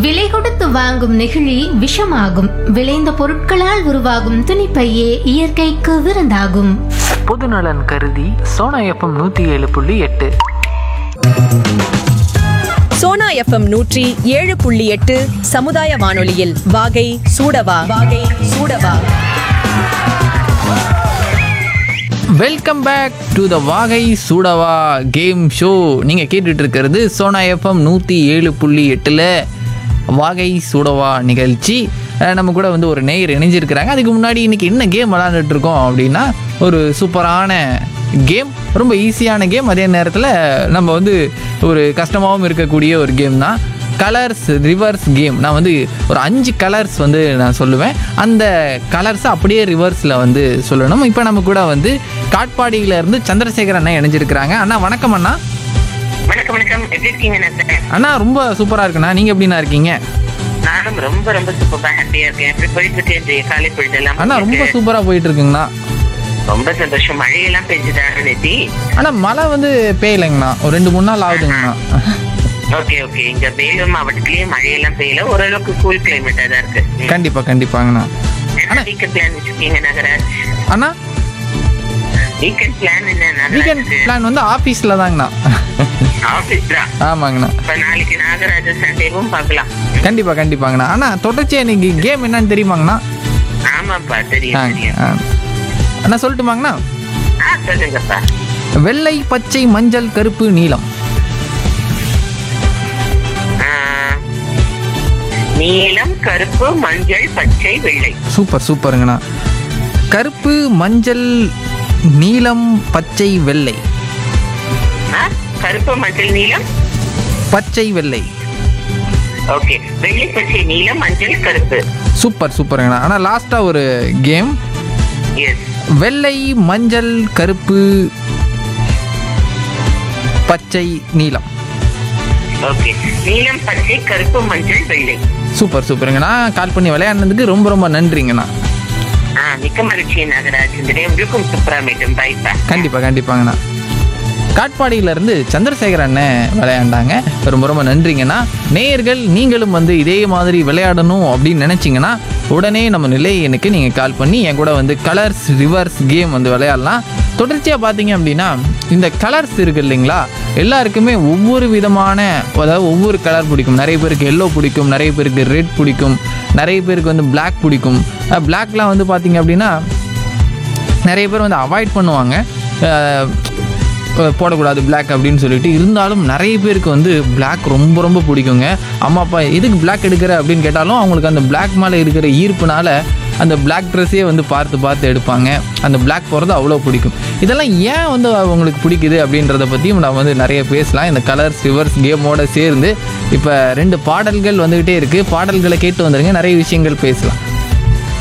விலை கொடுத்து வாங்கும் நெகிழி விஷமாகும் விளைந்த பொருட்களால் உருவாகும் துணிப்பையே இயற்கைக்கு விருந்தாகும் பொதுநலன் கருதி சோனா எஃப்எம் நூற்றி ஏழு புள்ளி எட்டு சோனா எஃப்எம் நூற்றி ஏழு புள்ளி எட்டு சமுதாய வானொலியில் வாகை சூடவா வாகை சூடவா வெல்கம் பேக் டு த வாகை சூடவா கேம் ஷோ நீங்கள் கேட்டுட்டு இருக்கிறது சோனா எஃப்எம் நூற்றி ஏழு புள்ளி எட்டில் வாகை சூடவா நிகழ்ச்சி அஹ் நம்ம கூட வந்து ஒரு நேயர் இணைஞ்சிருக்கிறாங்க அதுக்கு முன்னாடி இன்னைக்கு என்ன கேம் விளாண்டுட்டு இருக்கோம் அப்படின்னா ஒரு சூப்பரான கேம் ரொம்ப ஈஸியான கேம் அதே நேரத்தில் நம்ம வந்து ஒரு கஷ்டமாகவும் இருக்கக்கூடிய ஒரு கேம் தான் கலர்ஸ் ரிவர்ஸ் கேம் நான் வந்து ஒரு அஞ்சு கலர்ஸ் வந்து நான் சொல்லுவேன் அந்த கலர்ஸை அப்படியே ரிவர்ஸில் வந்து சொல்லணும் இப்போ நம்ம கூட வந்து காட்பாடியில இருந்து சந்திரசேகர் அண்ணா இணைஞ்சிருக்கிறாங்க அண்ணா வணக்கம் அண்ணா வணக்கம் வணக்கம் எப்படி இருக்கீங்க நசன் அண்ணா ரொம்ப சூப்பராக இருக்குண்ணா நீங்கள் எப்படிண்ணா இருக்கீங்க நானும் ரொம்ப ரொம்ப சூப்பரா ஹாப்பியா இருக்கேன் எப்படி போயிட்டு இருக்கு இன்றைய காலை பொழுதெல்லாம் அண்ணா ரொம்ப உங்களுக்கு? சூப்பராக போயிட்டு இருக்குங்கண்ணா ரொம்ப சந்தோஷம் மழையெல்லாம் பெஞ்சுதா நேத்தி அண்ணா மழை வந்து பெய்யலைங்கண்ணா ஒரு ரெண்டு மூணு நாள் ஆகுதுங்கண்ணா ஓகே ஓகே இங்க வேலூர் மாவட்டத்திலேயே மழையெல்லாம் பெய்யல ஓரளவுக்கு கூல் கிளைமேட்டா தான் இருக்கு ம். கண்டிப்பாக கண்டிப்பாங்கண்ணா என்ன வீக்கெண்ட் பிளான் வச்சிருக்கீங்க நகராஜ் அண்ணா வீக்கெண்ட் பிளான் என்ன வீக்கெண்ட் நகராஜ் பிளான் வந்து ஆஃபீஸில் தாங்கண்ணா ஆபீஸ் தான் ஆமாங்கண்ணா இப்ப நாளைக்கு நாகராஜ சண்டேவும் பார்க்கலாம் கண்டிப்பாக கண்டிப்பாங்கண்ணா அண்ணா தொடர்ச்சியாக இன்னைக்கு கேம் என்னன்னு தெரியுமாங்கண்ணா ஆமாப்பா ஆ, தெரியும் தெரியும் ஆ. அண்ணா சொல்லட்டுமாங்கண்ணா ஆ சொல்லுங்கப்பா வெள்ளை பச்சை மஞ்சள் கருப்பு நீலம் ஆ, நீலம் கருப்பு மஞ்சள் பச்சை வெள்ளை சூப்பர் சூப்பருங்கண்ணா கருப்பு மஞ்சள் நீலம் பச்சை வெள்ளை ஆ, கருப்பு மஞ்சள் நீலம் பச்சை வெள்ளை ஓகே வெள்ளை பச்சை நீலம் மஞ்சள் கருப்பு சூப்பர் சூப்பருங்கண்ணா ஆனால் லாஸ்ட்டாக ஒரு கேம் எஸ் வெள்ளை மஞ்சள் கருப்பு பச்சை நீலம் ஓகே நீலம் பச்சை கருப்பு மஞ்சள் வெள்ளை சூப்பர் சூப்பருங்கண்ணா கால் பண்ணி விளையாடுனதுக்கு ரொம்ப ரொம்ப நன்றிங்கண்ணா ஆ மிக்க மகிழ்ச்சி நாகராஜ் இந்த டே உங்களுக்கும் சூப்பரா மீட்டும் பைப்பா கண்டிப்பாக கண்டிப்பாங்கண்ணா காட்பாடியிலேருந்து சந்திரசேகர் அண்ணன் விளையாண்டாங்க ரொம்ப ரொம்ப நன்றிங்கண்ணா நேயர்கள் நீங்களும் வந்து இதே மாதிரி விளையாடணும் அப்படின்னு நினச்சிங்கன்னா உடனே நம்ம நிலை எனக்கு நீங்கள் கால் பண்ணி என் கூட வந்து கலர்ஸ் ரிவர்ஸ் கேம் வந்து விளையாடலாம் தொடர்ச்சியாக பார்த்தீங்க அப்படின்னா இந்த கலர்ஸ் இருக்கு இல்லைங்களா எல்லாருக்குமே ஒவ்வொரு விதமான அதாவது ஒவ்வொரு கலர் பிடிக்கும் நிறைய பேருக்கு எல்லோ பிடிக்கும் நிறைய பேருக்கு ரெட் பிடிக்கும் நிறைய பேருக்கு வந்து Black பிடிக்கும் பிளாக்லாம் வந்து பார்த்தீங்க அப்படின்னா நிறைய பேர் வந்து அவாய்ட் பண்ணுவாங்க அஹ் அஹ் போடக்கூடாது Black அப்படின்னு சொல்லிட்டு இருந்தாலும் நிறைய பேருக்கு வந்து Black ரொம்ப ரொம்ப பிடிக்குங்க அம்மா அப்பா எதுக்கு Black எடுக்கிற அப்படின்னு கேட்டாலும் அவங்களுக்கு அந்த Black மேலே இருக்கிற ஈர்ப்புனால அந்த Black ட்ரெஸ்ஸே வந்து பார்த்து பார்த்து எடுப்பாங்க அந்த Black போகிறது அவ்வளோ பிடிக்கும் இதெல்லாம் ஏன் வந்து அவங்களுக்கு பிடிக்குது அப்படின்றத பற்றியும் நான் வந்து நிறைய பேசலாம் இந்த கலர்ஸ் ரிவர்ஸ் கேமோட சேர்ந்து இப்போ ரெண்டு பாடல்கள் வந்துக்கிட்டே இருக்குது பாடல்களை கேட்டு வந்துருங்க நிறைய விஷயங்கள் பேசலாம்